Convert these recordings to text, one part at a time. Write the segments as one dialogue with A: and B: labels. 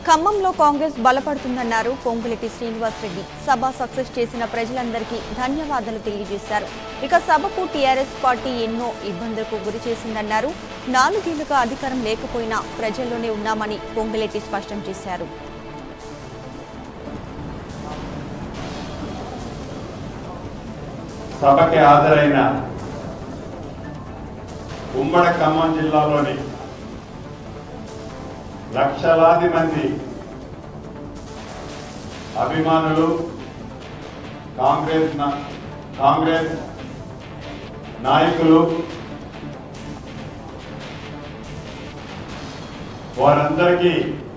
A: ఖమ్మంలో కాంగ్రెస్ బలపడుతుందన్నారు పొంగులెట్టి శ్రీనివాస్ రెడ్డి సభ సక్సెస్ చేసిన ప్రజలందరికీ ధన్యవాదాలు తెలియజేశారు ఇక సభకు టీఆర్ఎస్ పార్టీ ఎన్నో ఇబ్బందులకు గురి చేసిందన్నారు నాలుగేళ్లుగా అధికారం లేకపోయినా ప్రజల్లోనే ఉన్నామని పొంగులెట్టి స్పష్టం చేశారు
B: సభకి హాజరైన ఉమ్మడి ఖమ్మం జిల్లాలోని లక్షలాది మంది అభిమానులు కాంగ్రెస్ నా- కాంగ్రెస్ నాయకులు వారందరికీ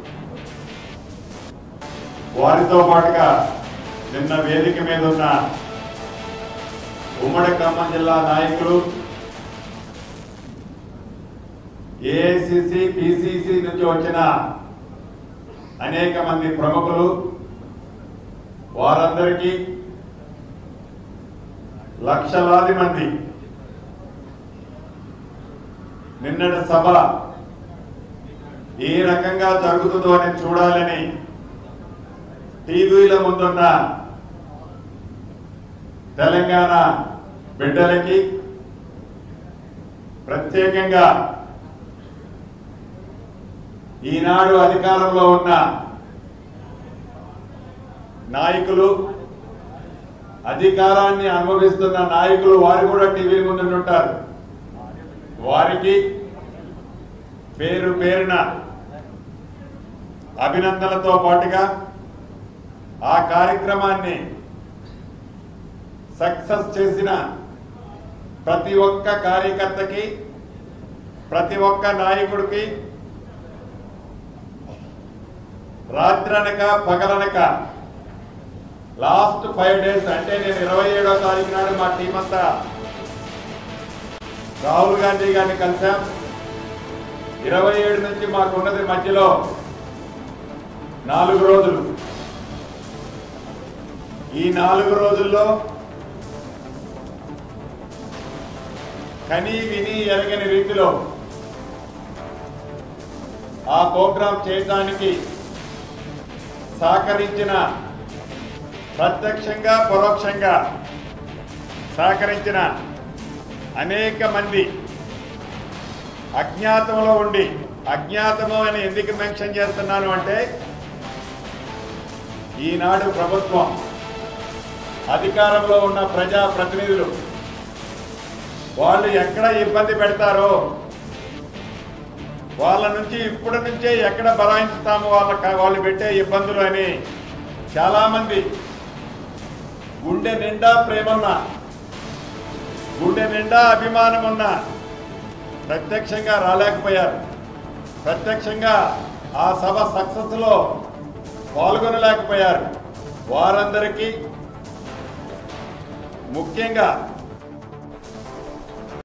B: వారితో పాటుగా నిన్న వేదిక మీద ఉన్న ఉమ్మడి ఖమ్మం జిల్లా నాయకులు ఏఐసిసి పిసిసి నుంచి వచ్చిన అనేక మంది ప్రముఖులు వారందరికీ లక్షలాది మంది నిన్నటి సభ ఏ రకంగా జరుగుతుందో అని చూడాలని టీవీల ముందున్న తెలంగాణ బిడ్డలకి ప్రత్యేకంగా ఈనాడు అధికారంలో ఉన్న నాయకులు అధికారాన్ని అనుభవిస్తున్న నాయకులు వారు కూడా టీవీ ముందు ఉంటారు వారికి పేరు పేరున అభినందనలతో పాటుగా ఆ కార్యక్రమాన్ని సక్సెస్ చేసిన ప్రతి ఒక్క కార్యకర్తకి ప్రతి ఒక్క నాయకుడికి రాత్రనక పగలనక లాస్ట్ ఫైవ్ డేస్ అంటే నేను ఇరవై ఏడో తారీఖు నాడు మా టీం అంతా రాహుల్ గాంధీ గారిని కలిసాం ఇరవై ఏడు నుంచి మాకున్నది మధ్యలో నాలుగు రోజులు ఈ నాలుగు రోజుల్లో కని విని ఎరగని రీతిలో ఆ ప్రోగ్రాం చేయడానికి సహకరించిన ప్రత్యక్షంగా పరోక్షంగా సహకరించిన అనేక మంది అజ్ఞాతంలో ఉండి అజ్ఞాతము అని ఎందుకు మెన్షన్ చేస్తున్నాను అంటే ఈనాడు ప్రభుత్వం అధికారంలో ఉన్న ప్రజా ప్రతినిధులు వాళ్ళు ఎక్కడ ఇబ్బంది పెడతారో వాళ్ళ నుంచి ఇప్పటి నుంచే ఎక్కడ బలాయిస్తామో వాళ్ళ వాళ్ళు పెట్టే ఇబ్బందులు అని చాలామంది గుండె నిండా ప్రేమన్న గుండె నిండా అభిమానం ఉన్న ప్రత్యక్షంగా రాలేకపోయారు ప్రత్యక్షంగా ఆ సభ సక్సెస్లో పాల్గొనలేకపోయారు వారందరికీ ముఖ్యంగా